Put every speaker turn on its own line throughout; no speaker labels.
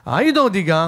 ఐదవదిగా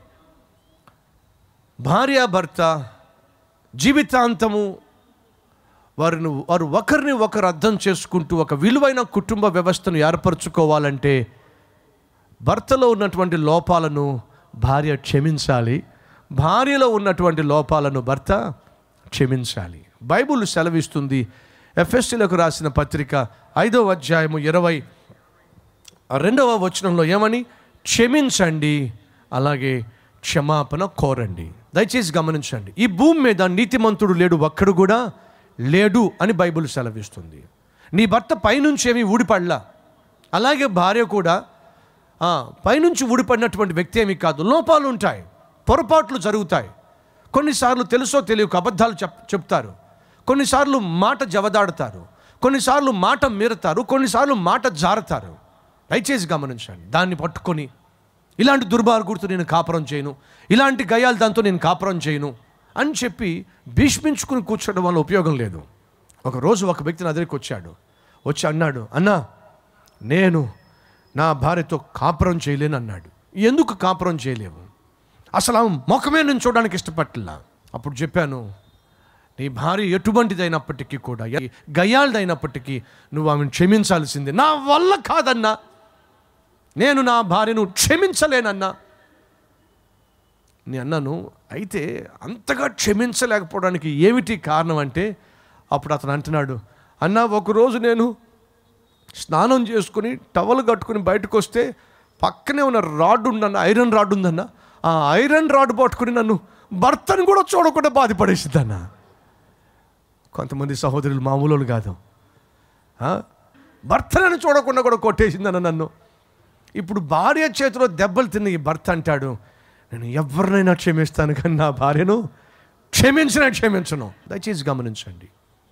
భార్యాభర్త జీవితాంతము వారిని వారు ఒకరిని ఒకరు అర్థం చేసుకుంటూ ఒక విలువైన కుటుంబ వ్యవస్థను ఏర్పరచుకోవాలంటే భర్తలో ఉన్నటువంటి లోపాలను భార్య క్షమించాలి భార్యలో ఉన్నటువంటి లోపాలను భర్త క్షమించాలి బైబుల్ సెలవిస్తుంది ఎఫ్ఎస్సీలకు రాసిన పత్రిక ఐదవ అధ్యాయము ఇరవై రెండవ వచనంలో ఏమని క్షమించండి అలాగే క్షమాపణ కోరండి దయచేసి గమనించండి ఈ భూమి మీద నీతిమంతుడు లేడు ఒక్కడు కూడా లేడు అని బైబిల్ సెలవిస్తుంది నీ భర్త పైనుంచి ఏమీ ఊడిపడలా అలాగే భార్య కూడా ఆ, పైనుంచి ఊడిపడినటువంటి వ్యక్తి ఏమీ కాదు లోపాలు ఉంటాయి పొరపాట్లు జరుగుతాయి కొన్నిసార్లు తెలుసో తెలియక అబద్ధాలు చెప్ చెప్తారు కొన్నిసార్లు మాట జవదాడతారు కొన్నిసార్లు మాట మీరతారు కొన్నిసార్లు మాట జారతారు దయచేసి గమనించండి దాన్ని పట్టుకొని ఇలాంటి దుర్మార్గుడితో నేను కాపురం చేయను ఇలాంటి గయాలు దాంతో నేను కాపురం చేయను అని చెప్పి భీష్మించుకుని కూర్చోవడం వల్ల ఉపయోగం లేదు ఒక రోజు ఒక వ్యక్తి నా దగ్గరికి వచ్చాడు వచ్చి అన్నాడు అన్నా నేను నా భార్యతో కాపురం చేయలేను అన్నాడు ఎందుకు కాపురం చేయలేవు అసలు ఆమె ముఖమే నేను చూడడానికి ఇష్టపట్టలా అప్పుడు చెప్పాను నీ భార్య ఎటువంటిదైనప్పటికీ కూడా ఎ- గయ్యాళదైనప్పటికీ నువ్వు ఆమెను క్షమించాల్సిందే నా వల్ల కాదన్నా నేను నా భార్యను క్షమించలేనన్నా నేను అన్నాను అయితే అంతగా క్షమించలేకపోవడానికి ఏమిటి కారణం అంటే అప్పుడు అతను అంటున్నాడు అన్న ఒకరోజు నేను స్నానం చేసుకుని టవల్ కట్టుకుని బయటకు వస్తే పక్కనే ఉన్న రాడ్ ఉందన్న ఐరన్ రాడ్ ఉందన్న ఆ ఐరన్ రాడ్ పట్టుకుని నన్ను భర్తను కూడా చూడకుండా బాధపడేసిందన్న కొంతమంది సహోదరులు మామూలు వాళ్ళు కాదు ఆ? భర్తలను చూడకుండా కూడా కొట్టేసిందన్న నన్ను ఇప్పుడు భార్య చేతిలో దెబ్బలు తిన్న ఈ భర్త అంటాడు నేను ఎవరినైనా క్షమిస్తాను కానీ నా భార్యను క్షమించిన క్షమించను దయచేసి గమనించండి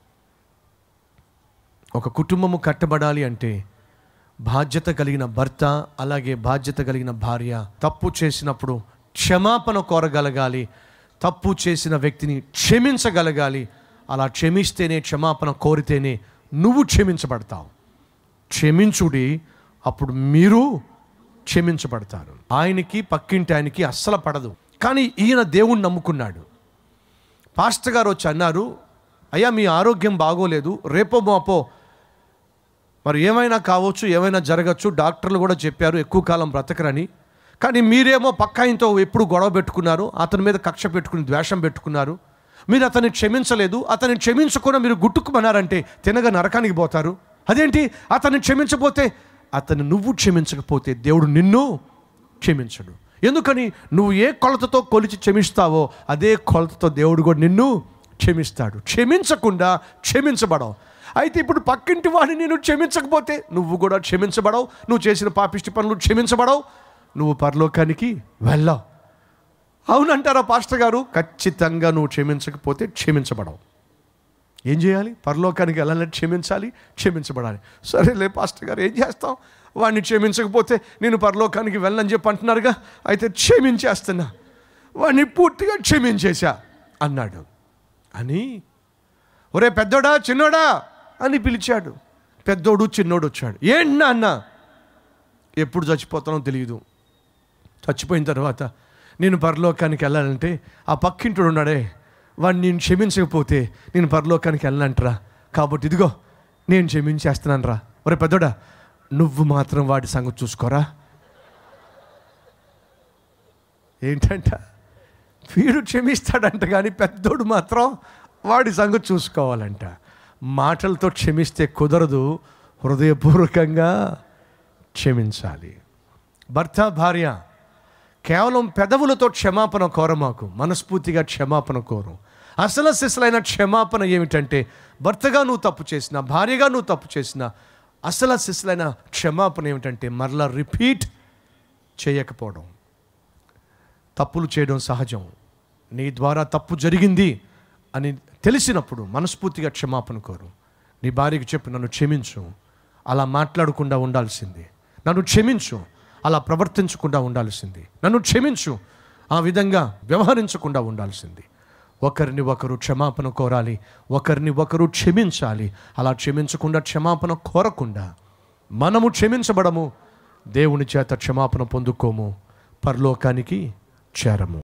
ఒక కుటుంబము కట్టబడాలి అంటే బాధ్యత కలిగిన భర్త అలాగే బాధ్యత కలిగిన భార్య తప్పు చేసినప్పుడు క్షమాపణ కోరగలగాలి తప్పు చేసిన వ్యక్తిని క్షమించగలగాలి అలా క్షమిస్తేనే క్షమాపణ కోరితేనే నువ్వు క్షమించబడతావు క్షమించుడి అప్పుడు మీరు క్షమించబడతారు ఆయనకి పక్కింటి ఆయనకి అస్సలు పడదు కానీ ఈయన దేవుణ్ణి నమ్ముకున్నాడు పాస్టర్ గారు వచ్చి అన్నారు అయ్యా మీ ఆరోగ్యం బాగోలేదు రేపో మాపో మరి ఏమైనా కావచ్చు ఏమైనా జరగచ్చు డాక్టర్లు కూడా చెప్పారు ఎక్కువ కాలం బ్రతకరని కానీ మీరేమో పక్క ఆయనతో ఎప్పుడు గొడవ పెట్టుకున్నారు అతని మీద కక్ష పెట్టుకుని ద్వేషం పెట్టుకున్నారు మీరు అతన్ని క్షమించలేదు అతన్ని క్షమించకుండా మీరు గుట్టుకుమన్నారంటే తినగా నరకానికి పోతారు అదేంటి అతన్ని క్షమించకపోతే అతన్ని నువ్వు క్షమించకపోతే దేవుడు నిన్ను క్షమించడు ఎందుకని నువ్వు ఏ కొలతతో కొలిచి క్షమిస్తావో అదే కొలతతో దేవుడు కూడా నిన్ను క్షమిస్తాడు క్షమించకుండా క్షమించబడవు అయితే ఇప్పుడు పక్కింటి వాడిని నేను క్షమించకపోతే నువ్వు కూడా క్షమించబడవు నువ్వు చేసిన పాపిష్టి పనులు క్షమించబడవు నువ్వు పరలోకానికి వెళ్ళావు అవునంటారా పాస్టర్ గారు ఖచ్చితంగా నువ్వు క్షమించకపోతే క్షమించబడవు ఏం చేయాలి పరలోకానికి వెళ్ళాలంటే క్షమించాలి క్షమించబడాలి సరేలే పాస్టర్ గారు ఏం చేస్తాం వాడిని క్షమించకపోతే నేను పరలోకానికి వెళ్ళని చెప్పి అంటున్నారుగా అయితే క్షమించేస్తున్నా వాడిని పూర్తిగా క్షమించేశా అన్నాడు అని ఒరే పెద్దోడా చిన్నోడా అని పిలిచాడు పెద్దోడు చిన్నోడు వచ్చాడు ఏంటి అన్న ఎప్పుడు చచ్చిపోతానో తెలియదు చచ్చిపోయిన తర్వాత నేను పరలోకానికి వెళ్ళాలంటే ఆ పక్కింటుడు ఉన్నాడే వాడిని నేను క్షమించకపోతే నేను పరలోకానికి వెళ్ళనంటరా కాబట్టి ఇదిగో నేను క్షమించేస్తున్నాను రా ఒరే పెద్దోడా నువ్వు మాత్రం వాడి సంగతి చూసుకోరా ఏంటంట వీడు క్షమిస్తాడంట కానీ పెద్దోడు మాత్రం వాడి సంగతి చూసుకోవాలంట మాటలతో క్షమిస్తే కుదరదు హృదయపూర్వకంగా క్షమించాలి భర్త భార్య కేవలం పెదవులతో క్షమాపణ కోరమాకు మనస్ఫూర్తిగా క్షమాపణ కోరు అసలు సిసలైన క్షమాపణ ఏమిటంటే భర్తగా నువ్వు తప్పు చేసిన భార్యగా నువ్వు తప్పు చేసిన అసలు సిసలైన క్షమాపణ ఏమిటంటే మరలా రిపీట్ చేయకపోవడం తప్పులు చేయడం సహజం నీ ద్వారా తప్పు జరిగింది అని తెలిసినప్పుడు మనస్ఫూర్తిగా క్షమాపణ కోరు నీ భార్యకి చెప్పు నన్ను క్షమించు అలా మాట్లాడకుండా ఉండాల్సింది నన్ను క్షమించు అలా ప్రవర్తించకుండా ఉండాల్సింది నన్ను క్షమించు ఆ విధంగా వ్యవహరించకుండా ఉండాల్సింది ఒకరిని ఒకరు క్షమాపణ కోరాలి ఒకరిని ఒకరు క్షమించాలి అలా క్షమించకుండా క్షమాపణ కోరకుండా మనము క్షమించబడము దేవుని చేత క్షమాపణ పొందుకోము పరలోకానికి చేరము